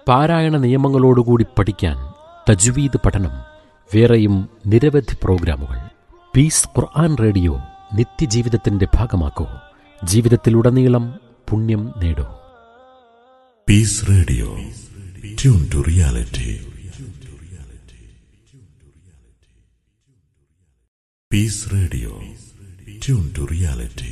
പാരായണ നിയമങ്ങളോടുകൂടി പഠിക്കാൻ തജ്വീദ് പഠനം വേറെയും നിരവധി പ്രോഗ്രാമുകൾ പീസ് ഖുർആൻ റേഡിയോ നിത്യജീവിതത്തിന്റെ ഭാഗമാക്കൂ ജീവിതത്തിലുടനീളം പുണ്യം നേടൂ peace radio tune to reality peace radio tune to reality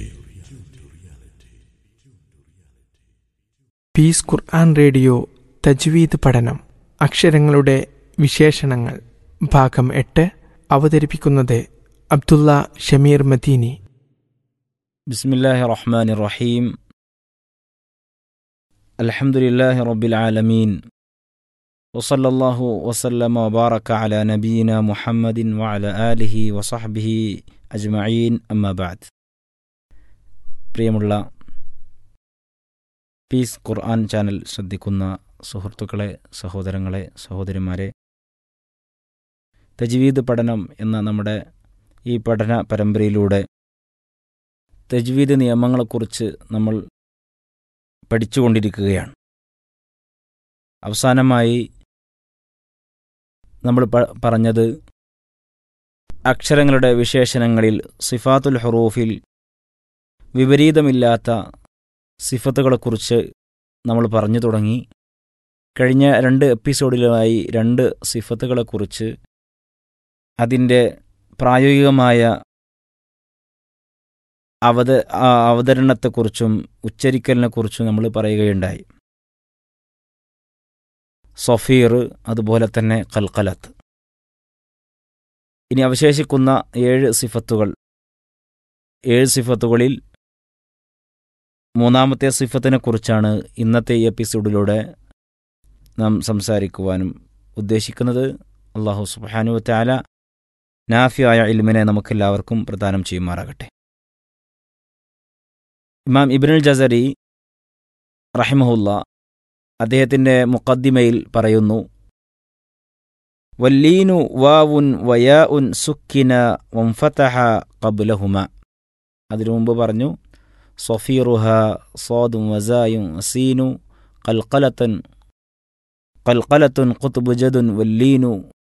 peace ഖുർആൻ റേഡിയോ തജ്വീദ് പഠനം അക്ഷരങ്ങളുടെ വിശേഷണങ്ങൾ ഭാഗം എട്ട് അവതരിപ്പിക്കുന്നത് അബ്ദുള്ള ഷമീർ മദീനി بسم الله الرحمن الرحيم الحمد لله رب العالمين وصلى الله وسلم وبارك على نبينا محمد وعلى آله وصحبه أجمعين أما بعد പ്രിയമുള്ള പീസ് ഖുർആൻ ചാനൽ ശ്രദ്ധിക്കുന്ന സുഹൃത്തുക്കളെ സഹോദരങ്ങളെ സഹോദരിമാരെ തജ്വീദ് പഠനം എന്ന നമ്മുടെ ഈ പഠന പരമ്പരയിലൂടെ തജ്വീദ് നിയമങ്ങളെക്കുറിച്ച് നമ്മൾ പഠിച്ചുകൊണ്ടിരിക്കുകയാണ് അവസാനമായി നമ്മൾ പ- പറഞ്ഞത് അക്ഷരങ്ങളുടെ വിശേഷണങ്ങളിൽ സിഫാത്തുൽ ഹറൂഫിൽ വിപരീതമില്ലാത്ത സിഫത്തുകളെക്കുറിച്ച് നമ്മൾ പറഞ്ഞു തുടങ്ങി കഴിഞ്ഞ രണ്ട് എപ്പിസോഡിലായി രണ്ട് സിഫത്തുകളെക്കുറിച്ച് അതിൻ്റെ പ്രായോഗികമായ അവത ആ അവതരണത്തെക്കുറിച്ചും ഉച്ചരിക്കലിനെക്കുറിച്ചും നമ്മൾ പറയുകയുണ്ടായി സൊഫീർ അതുപോലെ തന്നെ കൽക്കലത്ത് ഇനി അവശേഷിക്കുന്ന ഏഴ് സിഫത്തുകൾ ഏഴ് സിഫത്തുകളിൽ മൂന്നാമത്തെ സിഫത്തിനെക്കുറിച്ചാണ് ഇന്നത്തെ ഈ എപ്പിസോഡിലൂടെ നാം സംസാരിക്കുവാനും ഉദ്ദേശിക്കുന്നത് അള്ളാഹു സുബാനു താല നാഫിയായ ഇൽമിനെ നമുക്കെല്ലാവർക്കും പ്രദാനം ചെയ്യുമാറാകട്ടെ ഇമാം ഇബ്നുൽ ജസരി റഹിമഹുല്ല അദ്ദേഹത്തിൻ്റെ മുഖദ്ദിമയിൽ പറയുന്നു വല്ലീനു വാവുൻ വയാ ഉൻ സുക്കിന വംഫതഹ കബുലഹുമ അതിനു മുമ്പ് പറഞ്ഞു സൊഫീറുഹ സോദും വസായും സീനു കൽക്കലത്തൻ കൽക്കലത്തുൻ കുത്തുബുജദുൻ വല്ലീനു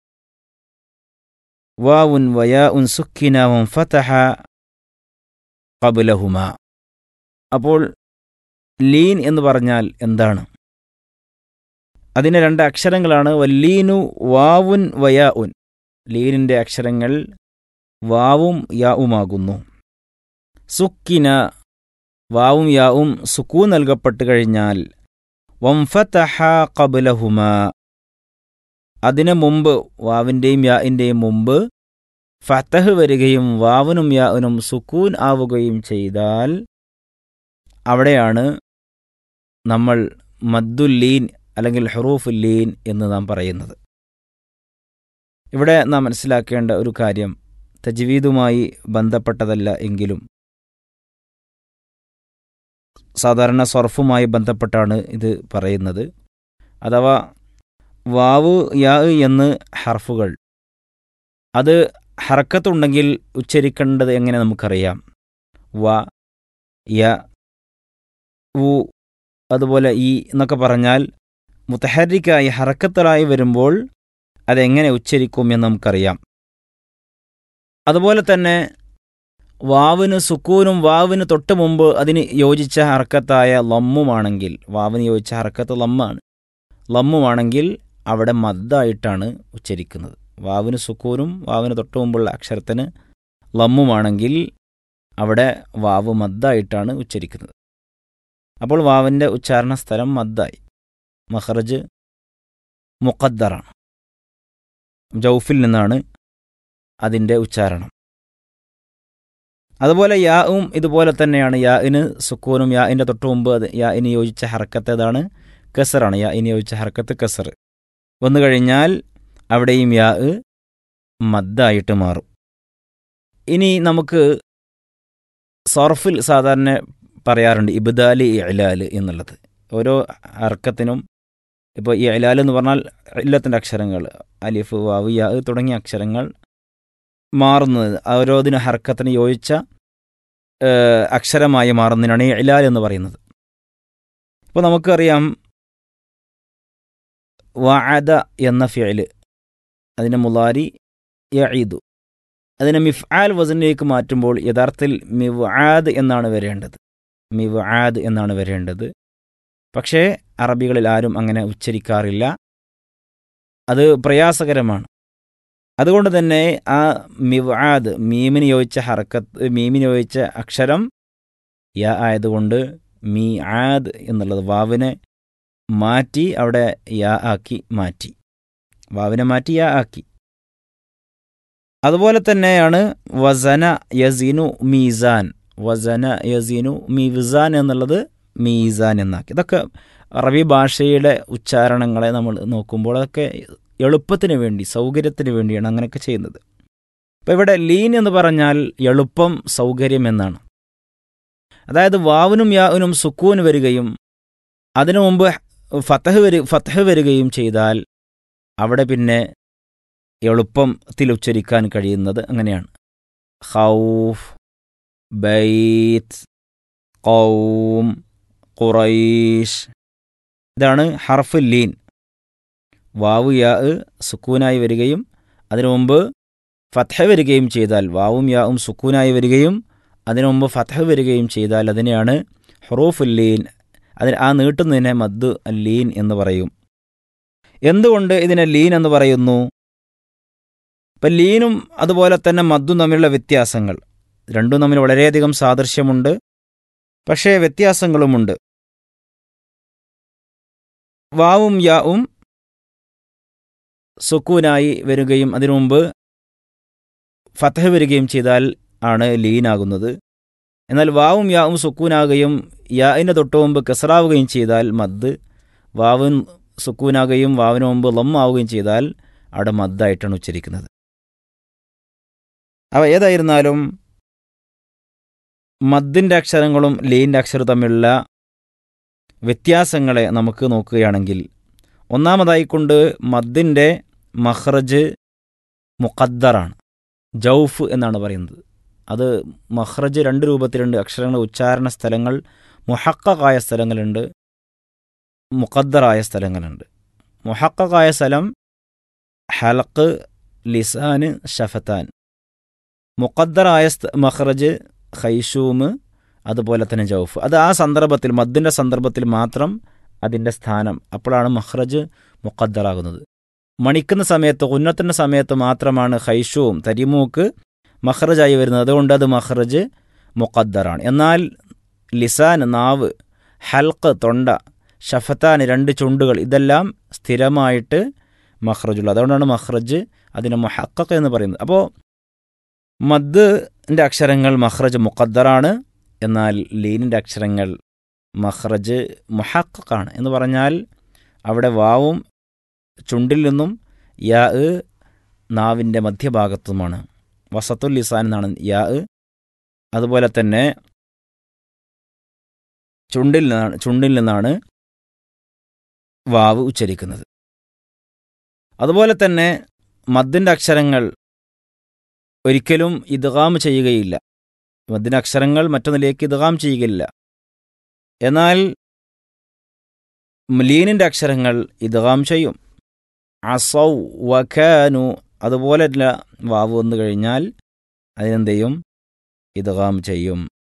വാവുൻ വയാ ഉൻ സുക്കിന വംഫതഹ കബുലഹുമ അപ്പോൾ ലീൻ എന്ന് പറഞ്ഞാൽ എന്താണ് അതിന് രണ്ട് അക്ഷരങ്ങളാണ് വല്ലീനു വാവുൻ വയാ ഉൻ ലീനിൻ്റെ അക്ഷരങ്ങൾ വാവും യാവുമാകുന്നു സുക്കിന വാവും യാവും സുക്കൂ നൽകപ്പെട്ട് കഴിഞ്ഞാൽ വംഫതഹ കബലഹുമ അതിനു മുമ്പ് വാവിൻ്റെയും യാഇൻ്റെയും മുമ്പ് ഫതഹ് വരികയും വാവിനും യാവിനും സുക്കൂൻ ആവുകയും ചെയ്താൽ അവിടെയാണ് നമ്മൾ മദ്ദുല്ലീൻ അല്ലെങ്കിൽ ഹറൂഫുല്ലീൻ എന്ന് നാം പറയുന്നത് ഇവിടെ നാം മനസ്സിലാക്കേണ്ട ഒരു കാര്യം തജ്വീദുമായി ബന്ധപ്പെട്ടതല്ല എങ്കിലും സാധാരണ സർഫുമായി ബന്ധപ്പെട്ടാണ് ഇത് പറയുന്നത് അഥവാ വാവ് യാ എന്ന് ഹർഫുകൾ അത് ഹർക്കത്തുണ്ടെങ്കിൽ ഉച്ചരിക്കേണ്ടത് എങ്ങനെ നമുക്കറിയാം വ യ ഉ അതുപോലെ ഈ എന്നൊക്കെ പറഞ്ഞാൽ മുത്തഹരിക്കായി ഹറക്കത്തലായി വരുമ്പോൾ അതെങ്ങനെ ഉച്ചരിക്കും എന്ന് നമുക്കറിയാം അതുപോലെ തന്നെ വാവിന് സുക്കൂനും വാവിന് തൊട്ട് മുമ്പ് അതിന് യോജിച്ച ഹറക്കത്തായ ലമ്മുമാണെങ്കിൽ വാവിന് യോജിച്ച ഹറക്കത്ത് ലമ്മാണ് ലമ്മുമാണെങ്കിൽ അവിടെ മദ്ദായിട്ടാണ് ഉച്ചരിക്കുന്നത് വാവിന് സുക്കൂനും വാവിന് തൊട്ട് മുമ്പുള്ള അക്ഷരത്തിന് ലമ്മുമാണെങ്കിൽ അവിടെ വാവ് മദ്ദായിട്ടാണ് ഉച്ചരിക്കുന്നത് അപ്പോൾ വാവിൻ്റെ ഉച്ചാരണ സ്ഥലം മദ്ദായി മഹ്റജ് മുഖദ്ദറാണ് ജൗഫിൽ നിന്നാണ് അതിൻ്റെ ഉച്ചാരണം അതുപോലെ യാവും ഇതുപോലെ തന്നെയാണ് യാഇന് സുക്കൂനും യാഇൻ്റെ തൊട്ട് മുമ്പ് അത് യാഇന് യോജിച്ച ഹർക്കത്ത് ഏതാണ് കസറാണ് യാഇന് യോജിച്ച ഹർക്കത്ത് കസർ വന്നു കഴിഞ്ഞാൽ അവിടെയും യാ മദ്ദായിട്ട് മാറും ഇനി നമുക്ക് സർഫിൽ സാധാരണ പറയാറുണ്ട് ഇബ്ദാലി ഇലാല് എന്നുള്ളത് ഓരോ അർക്കത്തിനും ഇപ്പോൾ ഈ ഇലാൽ എന്ന് പറഞ്ഞാൽ ഇല്ലത്തിൻ്റെ അക്ഷരങ്ങൾ അലിഫ് വാവ് യാ തുടങ്ങിയ അക്ഷരങ്ങൾ മാറുന്നത് ഓരോതിന് ഹർക്കത്തിന് യോജിച്ച ഏഹ്, അക്ഷരമായി മാറുന്നതിനാണ് ഈ ഇലാൽ എന്ന് പറയുന്നത് ഇപ്പോൾ നമുക്കറിയാം വഅദ എന്ന ഫിഅല് അതിന് മുലാരി യഈദു അതിനെ മിഫ്ആൽ വസനിലേക്ക് മാറ്റുമ്പോൾ യഥാർത്ഥത്തിൽ മിവ്ആദ് എന്നാണ് വരേണ്ടത് മിവ്ആദ് എന്നാണ് വരേണ്ടത് പക്ഷേ അറബികളിൽ ആരും അങ്ങനെ ഉച്ചരിക്കാറില്ല അത് പ്രയാസകരമാണ് അതുകൊണ്ട് തന്നെ ആ മിവ്ആദ് മീമിന് യോജിച്ച ഹറക്കത്ത് മീമിന് യോജിച്ച അക്ഷരം യ ആയതുകൊണ്ട് മീ ആദ് എന്നുള്ളത് വാവിനെ മാറ്റി അവിടെ യാ ആക്കി മാറ്റി വാവിനെ മാറ്റി യാ ആക്കി അതുപോലെ തന്നെയാണ് വസന യസീനു മീസാൻ വസന യസീനു മീസാൻ എന്നുള്ളത് മീസാൻ എന്നാക്കി ഇതൊക്കെ അറബി ഭാഷയുടെ ഉച്ചാരണങ്ങളെ നമ്മൾ നോക്കുമ്പോൾ അതൊക്കെ എളുപ്പത്തിന് വേണ്ടി സൗകര്യത്തിന് വേണ്ടിയാണ് അങ്ങനെയൊക്കെ ചെയ്യുന്നത് അപ്പോൾ ഇവിടെ ലീൻ എന്ന് പറഞ്ഞാൽ എളുപ്പം സൗകര്യം എന്നാണ് അതായത് വാവിനും യാവിനും സുക്കൂന് വരികയും അതിനു മുമ്പ് ഫത്തഹ് വരി ഫത്തഹ് വരികയും ചെയ്താൽ അവിടെ പിന്നെ എളുപ്പത്തിൽ ഉച്ചരിക്കാൻ കഴിയുന്നത് അങ്ങനെയാണ് ഖൗഫ് ബൈത്ത് ഖൗം ഖുറൈഷ് ഇതാണ് ഹർഫ് ലീൻ വാവു യാ സുക്കൂനായി വരികയും അതിനു മുമ്പ് ഫത്ഹ വരികയും ചെയ്താൽ വാവും യാവും സുക്കൂനായി വരികയും അതിനു മുമ്പ് ഫത്ഹ വരികയും ചെയ്താൽ അതിനെയാണ് ഹറൂഫുൽ ലീൻ അതിന് ആ നീട്ടുന്നതിനെ മദ് ലീൻ എന്ന് പറയും എന്തുകൊണ്ട് ഇതിനെ ലീൻ എന്ന് പറയുന്നു ഇപ്പം ലീനും അതുപോലെ തന്നെ മദ്ദും തമ്മിലുള്ള വ്യത്യാസങ്ങൾ രണ്ടും തമ്മിൽ വളരെയധികം സാദൃശ്യമുണ്ട് പക്ഷേ വ്യത്യാസങ്ങളുമുണ്ട് വാവും യാവും സുക്കൂനായി വരികയും അതിനു മുമ്പ് ഫതഹ് വരികയും ചെയ്താൽ ആണ് ലീനാകുന്നത് എന്നാൽ വാവും യാവും സുക്കൂനാകുകയും യാഇൻ്റെ തൊട്ട് മുമ്പ് കസറാവുകയും ചെയ്താൽ മദ് വാവും സുക്കൂനാകുകയും വാവിന് മുമ്പ് ലം ആവുകയും ചെയ്താൽ അവിടെ മദ്ദായിട്ടാണ് ഉച്ചരിക്കുന്നത് അവ ഏതായിരുന്നാലും മദ്ദിൻ്റെ അക്ഷരങ്ങളും ലീൻ്റെ അക്ഷരവും തമ്മിലുള്ള വ്യത്യാസങ്ങളെ നമുക്ക് നോക്കുകയാണെങ്കിൽ ഒന്നാമതായിക്കൊണ്ട് മദ്ദിൻ്റെ മഹ്റജ് മുഖദ്ദറാണ് ജൗഫ് എന്നാണ് പറയുന്നത് അത് മഹ്റജ് രണ്ട് രൂപത്തിലുണ്ട് അക്ഷരങ്ങൾ ഉച്ചാരണ സ്ഥലങ്ങൾ മുഹക്കക്കായ സ്ഥലങ്ങളുണ്ട് മുഖദ്ദറായ സ്ഥലങ്ങളുണ്ട് മുഹക്കക്കായ സ്ഥലം ഹലക്ക് ലിസാന് ഷഫത്താൻ മുഖദ്ദറായ മഹ്റജ് ഖൈഷൂമ് അതുപോലെ തന്നെ ജൗഫ് അത് ആ സന്ദർഭത്തിൽ മദ്ദിൻ്റെ സന്ദർഭത്തിൽ മാത്രം അതിൻ്റെ സ്ഥാനം അപ്പോഴാണ് മഹ്റജ് മുഖദ്ദറാകുന്നത് മണിക്കുന്ന സമയത്ത് ഉന്നത്തിൻ്റെ സമയത്ത് മാത്രമാണ് ഖൈഷൂം തരിമൂക്ക് മഹ്റജായി വരുന്നത് അതുകൊണ്ട് അത് മഹ്റജ് മുഖദ്ദറാണ് എന്നാൽ ലിസാൻ നാവ് ഹൽക്ക് തൊണ്ട ഷഫത്താൻ രണ്ട് ചുണ്ടുകൾ ഇതെല്ലാം സ്ഥിരമായിട്ട് മഹ്റജുള്ള അതുകൊണ്ടാണ് മഹ്റജ് അതിന് മുഹക്കക്ക് എന്ന് പറയുന്നത് അപ്പോൾ മദ്ദിൻ്റെ അക്ഷരങ്ങൾ മഹ്റജ് മുഖദ്ദറാണ് എന്നാൽ ലീനിൻ്റെ അക്ഷരങ്ങൾ മഹ്റജ് മുഹക്കാണ് എന്ന് പറഞ്ഞാൽ അവിടെ വാവും ചുണ്ടിൽ നിന്നും യാ നാവിൻ്റെ മധ്യഭാഗത്തുമാണ് വസത്തുൽ ലിസാൻ എന്നാണ് യാ അതുപോലെ തന്നെ ചുണ്ടിൽ നിന്നാണ് ചുണ്ടിൽ നിന്നാണ് വാവ് ഉച്ചരിക്കുന്നത് അതുപോലെ തന്നെ മദ്ദിൻ്റെ അക്ഷരങ്ങൾ ഒരിക്കലും ഇദ്ഗാം ചെയ്യുകയില്ല മദ്ദിൻ്റെ അക്ഷരങ്ങൾ മറ്റൊന്നിലേക്ക് ഇദ്ഗാം ചെയ്യുകയില്ല എന്നാൽ ലീനിൻ്റെ അക്ഷരങ്ങൾ ഇദ്ഗാം ചെയ്യും അസൗ വഖാനു അതുപോലെ വാവ് വന്നു കഴിഞ്ഞാൽ അതിനെന്ത് ചെയ്യും ഇദ്ഗാം ചെയ്യും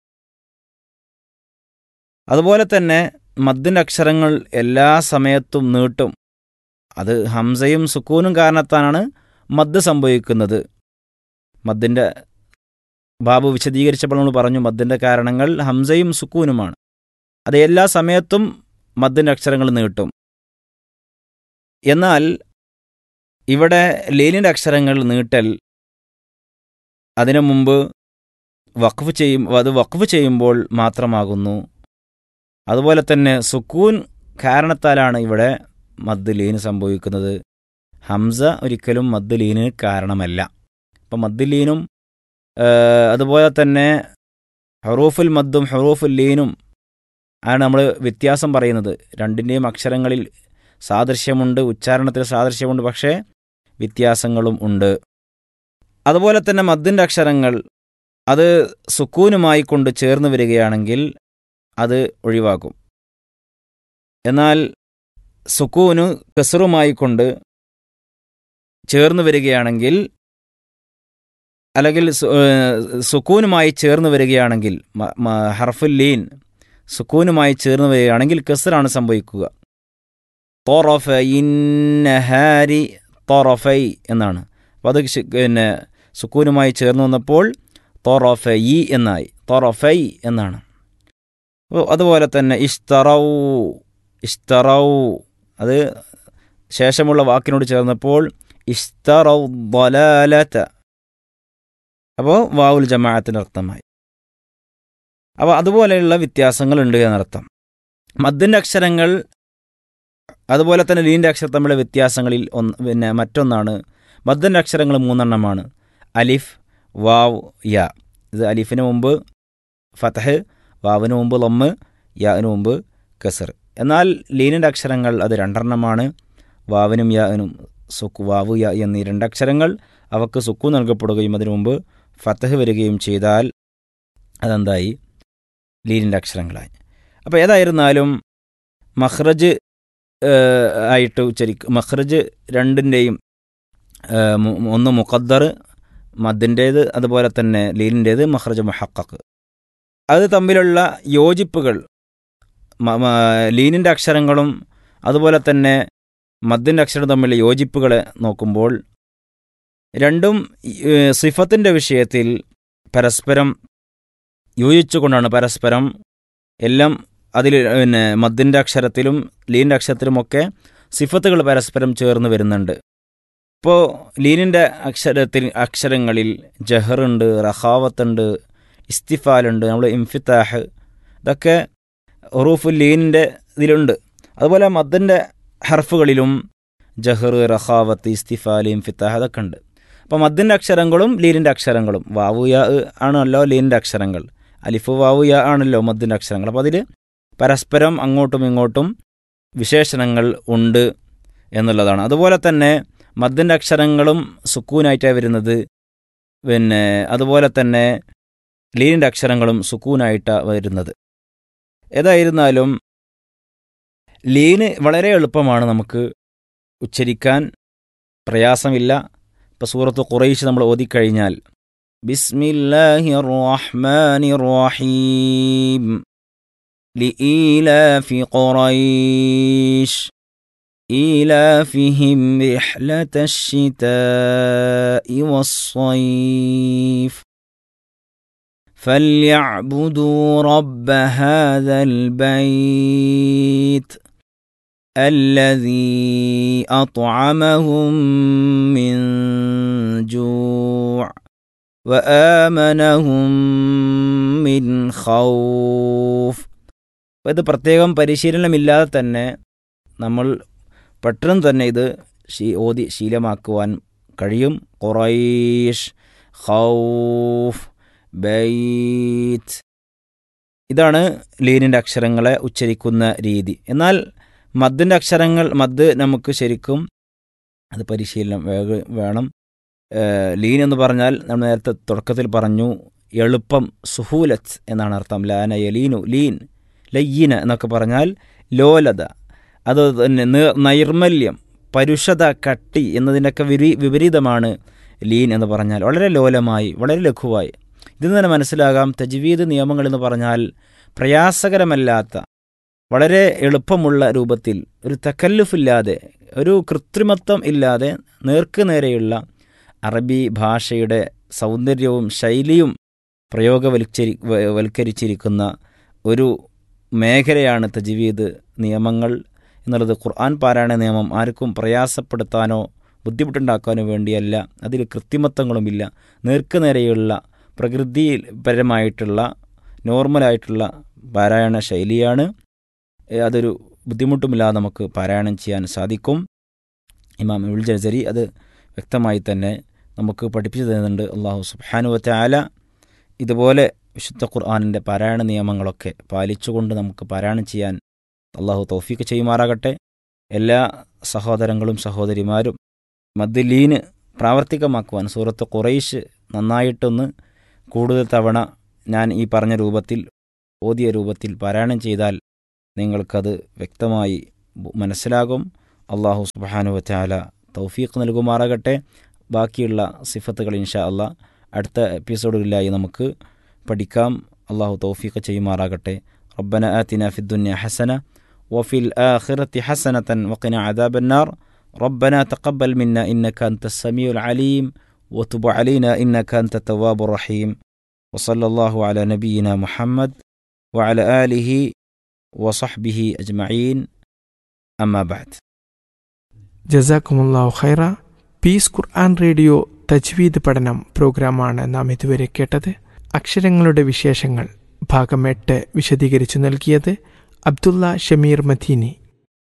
അതുപോലെ തന്നെ മദ്ദിൻ്റെ അക്ഷരങ്ങൾ എല്ലാ സമയത്തും നീട്ടും അത് ഹംസയും സുക്കൂനും കാരണത്താലാണ് മദ് സംഭവിക്കുന്നത് മദ്ദിൻ്റെ ബാബു വിശദീകരിച്ചപ്പോൾ നമ്മൾ പറഞ്ഞു മദ്ദിൻ്റെ കാരണങ്ങൾ ഹംസയും സുക്കൂനുമാണ് അത് എല്ലാ സമയത്തും മദ്ദിൻ്റെ അക്ഷരങ്ങൾ നീട്ടും എന്നാൽ ഇവിടെ ലീനിൻ്റെ അക്ഷരങ്ങൾ നീട്ടൽ അതിനു മുമ്പ് വഖഫ് ചെയ്യും അത് വഖഫ് ചെയ്യുമ്പോൾ മാത്രമാകുന്നു അതുപോലെ തന്നെ സുക്കൂൻ കാരണത്താലാണ് ഇവിടെ മദ് ലീന് സംഭവിക്കുന്നത് ഹംസ ഒരിക്കലും മദ് ലീന് കാരണമല്ല അപ്പം മദ് ലീനും അതുപോലെ തന്നെ ഹറൂഫുൽ മദ്ദും ഹറൂഫുൽ ലീനും ആണ് നമ്മൾ വ്യത്യാസം പറയുന്നത് രണ്ടിൻ്റെയും അക്ഷരങ്ങളിൽ സാദൃശ്യമുണ്ട് ഉച്ചാരണത്തിൽ സാദൃശ്യമുണ്ട് പക്ഷേ വ്യത്യാസങ്ങളും ഉണ്ട് അതുപോലെ തന്നെ മദ്ദിൻ്റെ അക്ഷരങ്ങൾ അത് സുക്കൂനുമായി കൊണ്ട് ചേർന്ന് വരികയാണെങ്കിൽ അത് ഒഴിവാക്കും എന്നാൽ സുക്കൂന് കസറുമായി കൊണ്ട് ചേർന്ന് വരികയാണെങ്കിൽ അല്ലെങ്കിൽ സു- ഏഹ് സുക്കൂനുമായി ചേർന്ന് വരികയാണെങ്കിൽ മ- മ- ഹർഫുൽ ലീൻ സുക്കൂനുമായി ചേർന്ന് വരികയാണെങ്കിൽ കസറാണ് സംഭവിക്കുക തൊറഫൈന്നഹാരി തൊറഫൈ എന്നാണ് അപ്പോൾ അത് ശ- പിന്നെ സുക്കൂനുമായി ചേർന്ന് വന്നപ്പോൾ തൊറഫൈ എന്നായി തൊറഫൈ എന്നാണ് അപ്പോൾ അതുപോലെ തന്നെ ഇഷ്തറൗ ഇഷ്തറൗ അത് ശേഷമുള്ള വാക്കിനോട് ചേർന്നപ്പോൾ ഇഷ്തറൗ ضلالة അപ്പോൾ വാവുൽ ജമാഅത്തിൻ്റെ അർത്ഥമായി അപ്പോൾ അതുപോലെയുള്ള വ്യത്യാസങ്ങളുണ്ട് എന്നർത്ഥം മദ്ദിൻ്റെ അക്ഷരങ്ങൾ അതുപോലെ തന്നെ ലീൻ്റെ അക്ഷരം തമ്മിലുള്ള വ്യത്യാസങ്ങളിൽ ഒന്ന് പിന്നെ മറ്റൊന്നാണ് മദ്ദിൻ്റെ അക്ഷരങ്ങൾ മൂന്നെണ്ണമാണ് അലിഫ് വാവ് യ ഇത് അലിഫിന് മുമ്പ് ഫതഹ് വാവിന് മുമ്പ് ലൊമ്മ് യാവിന് മുമ്പ് കസർ എന്നാൽ ലീനിൻ്റെ അക്ഷരങ്ങൾ അത് രണ്ടെണ്ണമാണ് വാവിനും യാവിനും സുക്കു വാവ് യ എന്നീ രണ്ടക്ഷരങ്ങൾ അവക്ക് സുക്കു നൽകപ്പെടുകയും അതിനു മുമ്പ് ഫതഹ് വരികയും ചെയ്താൽ അതെന്തായി ലീനിൻ്റെ അക്ഷരങ്ങളായി അപ്പോൾ ഏതായിരുന്നാലും മഹ്റജ് ഏഹ്, ആയിട്ട് ഉച്ചരിക്കും മഹ്റജ് രണ്ടിൻ്റെയും ഏഹ്, മു- ഒന്ന് മുഖദ്ദർ മദ്ദിൻ്റേത് അതുപോലെ തന്നെ ലീനിൻ്റേത് മഹ്റജ് മുഹക്കക്ക് അത് തമ്മിലുള്ള യോജിപ്പുകൾ മ- മ- ലീനിൻ്റെ അക്ഷരങ്ങളും അതുപോലെ തന്നെ മദ്ദിൻ്റെ അക്ഷരം തമ്മിലുള്ള യോജിപ്പുകളെ നോക്കുമ്പോൾ രണ്ടും ഏഹ്, സിഫത്തിൻ്റെ വിഷയത്തിൽ പരസ്പരം യോജിച്ചുകൊണ്ടാണ് പരസ്പരം എല്ലാം അതിൽ പിന്നെ മദ്ദിൻ്റെ അക്ഷരത്തിലും ലീനിൻ്റെ അക്ഷരത്തിലുമൊക്കെ സിഫത്തുകൾ പരസ്പരം ചേർന്ന് വരുന്നുണ്ട് ഇപ്പോൾ ലീനിൻ്റെ അക്ഷരത്തിൽ അക്ഷരങ്ങളിൽ ജഹറുണ്ട് റഹാവത്തുണ്ട് ഇസ്തിഫാലുണ്ട് നമ്മൾ ഇംഫിത്താഹ് ഇതൊക്കെ ഉറൂഫുൽ ലീനിൻ്റെ ഇതിലുണ്ട് അതുപോലെ മദ്ദിൻ്റെ ഹർഫുകളിലും ജഹർ റഹാവത്ത് ഇസ്തിഫാൽ ഇംഫിത്താഹ് അതൊക്കെ ഉണ്ട് അപ്പോൾ മദ്ദിൻ്റെ അക്ഷരങ്ങളും ലീനിൻ്റെ അക്ഷരങ്ങളും വാവു യ ആണല്ലോ ലീനിൻ്റെ അക്ഷരങ്ങൾ അലിഫ് വാവു യ ആണല്ലോ മദ്ദിൻ്റെ അക്ഷരങ്ങൾ അപ്പോൾ അതിൽ പരസ്പരം അങ്ങോട്ടും ഇങ്ങോട്ടും വിശേഷണങ്ങൾ ഉണ്ട് എന്നുള്ളതാണ് അതുപോലെ തന്നെ മദ്ദിൻ്റെ അക്ഷരങ്ങളും സുക്കൂനായിട്ടാണ് വരുന്നത് പിന്നെ അതുപോലെ തന്നെ ലീനിൻ്റെ അക്ഷരങ്ങളും സുക്കൂനായിട്ടാണ് വരുന്നത് ഏതായിരുന്നാലും ലീന് വളരെ എളുപ്പമാണ് നമുക്ക് ഉച്ചരിക്കാൻ പ്രയാസമില്ല ഇപ്പോൾ സൂറത്ത് ഖുറൈശ് നമ്മൾ ഓതിക്കഴിഞ്ഞാൽ ബിസ്മില്ലാഹി റഹ്മാനി റഹീം لإيلاف قريش إيلافهم رحلة الشتاء والصيف فليعبدوا رب هذا البيت الذي أطعمهم من جوع وآمنهم من خوف അപ്പോൾ ഇത് പ്രത്യേകം പരിശീലനമില്ലാതെ തന്നെ നമ്മൾ പെട്ടെന്ന് തന്നെ ഇത് ശീ ഓതി ശീലമാക്കുവാൻ കഴിയും ഖുറൈഷ് ഖൗഫ് ബൈത്ത് ഇതാണ് ലീനിൻ്റെ അക്ഷരങ്ങളെ ഉച്ചരിക്കുന്ന രീതി എന്നാൽ മദ്ദിൻ്റെ അക്ഷരങ്ങൾ മദ് നമുക്ക് ശരിക്കും അത് പരിശീലനം വേ- വേണം ഏഹ് ലീൻ എന്ന് പറഞ്ഞാൽ നമ്മൾ നേരത്തെ തുടക്കത്തിൽ പറഞ്ഞു എളുപ്പം സുഹൂലത്ത് എന്നാണ് അർത്ഥം ലാന യലീനു ലീൻ ലയ്യന എന്നൊക്കെ പറഞ്ഞാൽ ലോലത അത് തന്നെ നി- നൈർമല്യം പരുഷത കട്ടി എന്നതിൻ്റെയൊക്കെ വിരി വിപരീതമാണ് ലീൻ എന്ന് പറഞ്ഞാൽ വളരെ ലോലമായി വളരെ ലഘുവായി ഇതിൽ നിന്ന് തന്നെ മനസ്സിലാകാം തജ്വീദ് നിയമങ്ങൾ എന്ന് പറഞ്ഞാൽ പ്രയാസകരമല്ലാത്ത വളരെ എളുപ്പമുള്ള രൂപത്തിൽ ഒരു തക്കല്ലുഫില്ലാതെ ഒരു കൃത്രിമത്വം ഇല്ലാതെ നേർക്ക് നേരെയുള്ള അറബി ഭാഷയുടെ സൗന്ദര്യവും ശൈലിയും പ്രയോഗവൽക്കരി വ- വൽക്കരിച്ചിരിക്കുന്ന ഒരു മേഖലയാണ് തജ്വീദ് നിയമങ്ങൾ എന്നുള്ളത് ഖുർആൻ പാരായണ നിയമം ആർക്കും പ്രയാസപ്പെടുത്താനോ ബുദ്ധിമുട്ടുണ്ടാക്കാനോ വേണ്ടിയല്ല അതിൽ കൃത്രിമത്വങ്ങളുമില്ല നേർക്ക് നേരെയുള്ള പ്രകൃതിപരമായിട്ടുള്ള നോർമലായിട്ടുള്ള പാരായണ ശൈലിയാണ് ഏ, അതൊരു ബുദ്ധിമുട്ടുമില്ലാതെ നമുക്ക് പാരായണം ചെയ്യാൻ സാധിക്കും ഇമാം ഉൽ ജസരി അത് വ്യക്തമായി തന്നെ നമുക്ക് പഠിപ്പിച്ചു തരുന്നുണ്ട് അള്ളാഹു സുബാനുവത്തെ ആല ഇതുപോലെ വിശുദ്ധ ഖുർആാനിൻ്റെ പാരായണ നിയമങ്ങളൊക്കെ പാലിച്ചുകൊണ്ട് നമുക്ക് പാരായണം ചെയ്യാൻ അള്ളാഹു തൗഫീക്ക് ചെയ്യുമാറാകട്ടെ എല്ലാ സഹോദരങ്ങളും സഹോദരിമാരും മദ്ദലീന് പ്രാവർത്തികമാക്കുവാൻ സൂറത്ത് ഖുറൈശ് നന്നായിട്ടൊന്ന് കൂടുതൽ തവണ ഞാൻ ഈ പറഞ്ഞ രൂപത്തിൽ ഓതിയ രൂപത്തിൽ പാരായണം ചെയ്താൽ നിങ്ങൾക്കത് വ്യക്തമായി മനസ്സിലാകും അള്ളാഹു സുബാനു വച്ചാല തൗഫീഖ് നൽകുമാറാകട്ടെ ബാക്കിയുള്ള സിഫത്തുകൾ ഇൻഷാ അള്ളാഹ് അടുത്ത എപ്പിസോഡുകളിലായി നമുക്ക് പഠിക്കാം അള്ളാഹു തൗഫീഖ് ചെയ്യുമാറാകട്ടെ റബ്ബന ആത്തിന ഫിദ്ദുന്യ ഹസന وفي الآخرة حسنة وقنا عذاب النار ربنا تقبل منا إنك أنت السميع العليم وتب علينا إنك أنت التواب الرحيم وصلى الله على نبينا محمد وعلى آله وصحبه أجمعين أما بعد ജസാക്കുമുല്ലാഹു ഖൈറ പീസ് ഖുർആൻ റേഡിയോ തജ്വീദ് പഠനം പ്രോഗ്രാമാണ് നാം ഇതുവരെ കേട്ടത് അക്ഷരങ്ങളുടെ വിശേഷങ്ങൾ ഭാഗം എട്ട് വിശദീകരിച്ചു നൽകിയത് അബ്ദുള്ള ഷമീർ മദീനി